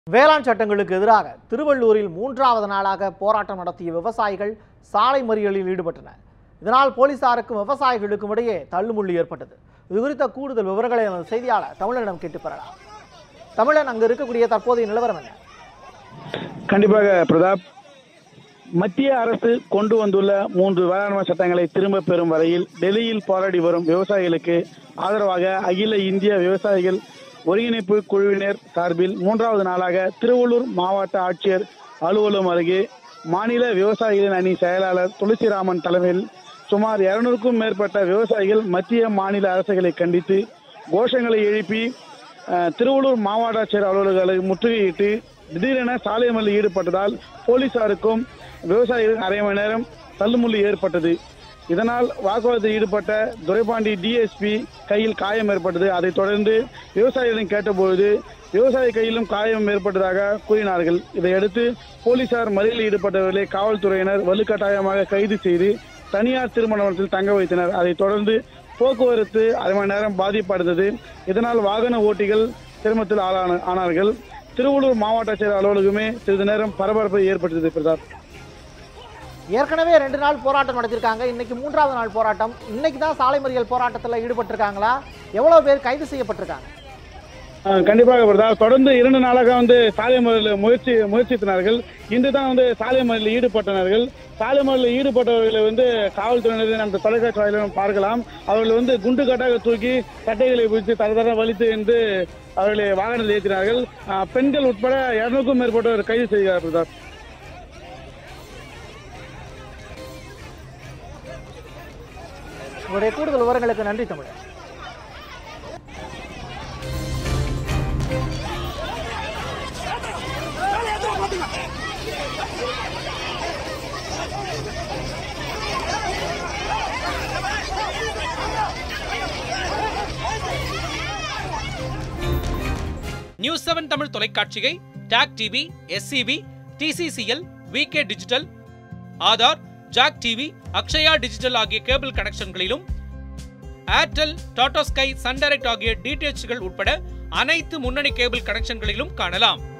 வேளாண் சட்டங்களுக்கு எதிராக திருவள்ளூரில் மூன்றாவது நாளாக போராட்டம் நடத்திய விவசாயிகள் சாலை மறியலில் ஈடுபட்டனர் இதனால் போலீசாருக்கும் விவசாயிகளுக்கும் இடையே தள்ளுமுள்ளு ஏற்பட்டது இது குறித்த கூடுதல் விவரங்களை நமது செய்தியாளர் தமிழனிடம் கேட்டு பெறலாம் தமிழன் அங்கு இருக்கக்கூடிய தற்போதைய நிலவரம் என்ன கண்டிப்பாக பிரதாப் மத்திய அரசு கொண்டு வந்துள்ள மூன்று வேளாண்மை சட்டங்களை திரும்ப பெறும் வரையில் டெல்லியில் போராடி வரும் விவசாயிகளுக்கு ஆதரவாக அகில இந்திய விவசாயிகள் ஒருங்கிணைப்பு குழுவினர் சார்பில் மூன்றாவது நாளாக திருவள்ளூர் மாவட்ட ஆட்சியர் அலுவலகம் அருகே மாநில விவசாயிகளின் அணி செயலாளர் துளசிராமன் தலைமையில் சுமார் இருநூறுக்கும் மேற்பட்ட விவசாயிகள் மத்திய மாநில அரசுகளை கண்டித்து கோஷங்களை எழுப்பி அஹ், திருவள்ளூர் மாவட்ட ஆட்சியர் அலுவலர்களை முற்றுகையிட்டு திடீரென சாலை மறியலில் ஈடுபட்டதால் போலீசாருக்கும் விவசாயிகளுக்கும் அரை மணி நேரம் தள்ளுமுள்ளு ஏற்பட்டது இதனால் வாக்குவாதத்தில் ஈடுபட்ட துரைபாண்டி டிஎஸ்பி கையில் காயம் ஏற்பட்டது அதைத் தொடர்ந்து விவசாயிகளிடம் கேட்டபொழுது விவசாயி கையிலும் காயம் ஏற்பட்டதாக கூறினார்கள் இதையடுத்து போலீசார் மறியலில் ஈடுபட்டவர்களை காவல்துறையினர் வலுக்கட்டாயமாக கைது செய்து தனியார் திருமணத்தில் தங்க வைத்தனர் அதைத் தொடர்ந்து போக்குவரத்து அரை மணி நேரம் பாதிப்படைந்தது இதனால் வாகன ஓட்டிகள் சிரமத்தில் ஆளான ஆனார்கள் திருவள்ளூர் மாவட்ட செயலர் அலுவலகமே சிறிது நேரம் பரபரப்பை ஏற்பட்டது பிரதாப் ஏற்கனவே ரெண்டு நாள் போராட்டம் நடத்தியிருக்காங்க இன்னைக்கு மூன்றாவது நாள் போராட்டம் இன்னைக்கு தான் சாலை மறியல் போராட்டத்தில் ஈடுபட்டிருக்காங்களா எவ்வளவு பேர் கைது செய்யப்பட்டிருக்காங்க ஆஹ் கண்டிப்பாக பிரதாப் தொடர்ந்து இரண்டு நாளாக வந்து சாலை மறியலில் முயற்சி முயற்சித்தினார்கள் இன்று தான் வந்து சாலை மறியலில் ஈடுபட்டனர்கள் சாலை மறியலில் ஈடுபட்டவர்களை வந்து காவல்துறையினர் அந்த தொலைக்காட்சி வாயிலும் பார்க்கலாம் அவர்கள் வந்து குண்டு கட்டாக தூக்கி சட்டைகளை பிடித்து தர தர வலித்து என்று அவர்களை வாகனத்தில் ஏற்றினார்கள் ஆஹ் பெண்கள் உட்பட இருநூறுக்கும் மேற்பட்டவர் கைது செய்கிறார் பிரதாப் உங்களுடைய கூடுதல் விவரங்களுக்கு நன்றி தமிழன் நியூஸ் செவன் தமிழ் தொலைக்காட்சியை TAC TV SCP TCCL VK digital Aadhaar Jak TV Akshaya digital ஆகிய கேபிள் கனெக்ஷன்களிலும் Airtel Tata Sky Sun Direct ஆகிய டிடிஎச்கள் உட்பட அனைத்து முன்னணி கேபிள் கனெக்ஷன்களிலும் காணலாம்